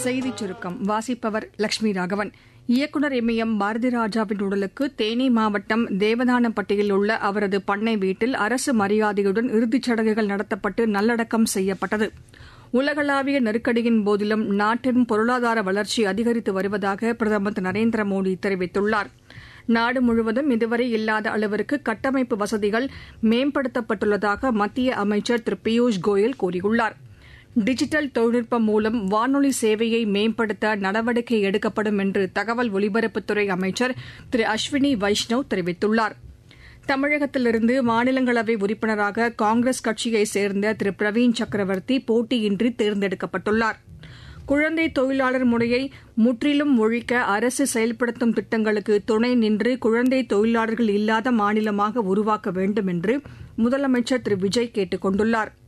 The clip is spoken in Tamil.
செய்திச் சுருக்கம் வாசிப்பவர் லட்சுமி ராகவன் இயக்குநர் இமயம் பாரதி ராஜாவின் உடலுக்கு தேனி மாவட்டம் தேவதானப்பட்டியில் உள்ள அவரது பண்ணை வீட்டில் அரசு மரியாதையுடன் இறுதிச் சடங்குகள் நடத்தப்பட்டு நல்லடக்கம் செய்யப்பட்டது உலகளாவிய நெருக்கடியின் போதிலும் நாட்டின் பொருளாதார வளர்ச்சி அதிகரித்து வருவதாக பிரதமர் திரு நரேந்திர மோடி தெரிவித்துள்ளார் நாடு முழுவதும் இதுவரை இல்லாத அளவிற்கு கட்டமைப்பு வசதிகள் மேம்படுத்தப்பட்டுள்ளதாக மத்திய அமைச்சர் திரு பியூஷ் கோயல் கூறியுள்ளார் டிஜிட்டல் தொழில்நுட்பம் மூலம் வானொலி சேவையை மேம்படுத்த நடவடிக்கை எடுக்கப்படும் என்று தகவல் ஒலிபரப்புத்துறை அமைச்சர் திரு அஸ்வினி வைஷ்ணவ் தெரிவித்துள்ளார் தமிழகத்திலிருந்து மாநிலங்களவை உறுப்பினராக காங்கிரஸ் கட்சியைச் சேர்ந்த திரு பிரவீன் சக்கரவர்த்தி போட்டியின்றி தேர்ந்தெடுக்கப்பட்டுள்ளார் குழந்தை தொழிலாளர் முறையை முற்றிலும் ஒழிக்க அரசு செயல்படுத்தும் திட்டங்களுக்கு துணை நின்று குழந்தை தொழிலாளர்கள் இல்லாத மாநிலமாக உருவாக்க வேண்டும் என்று முதலமைச்சர் திரு விஜய் கேட்டுக் கொண்டுள்ளாா்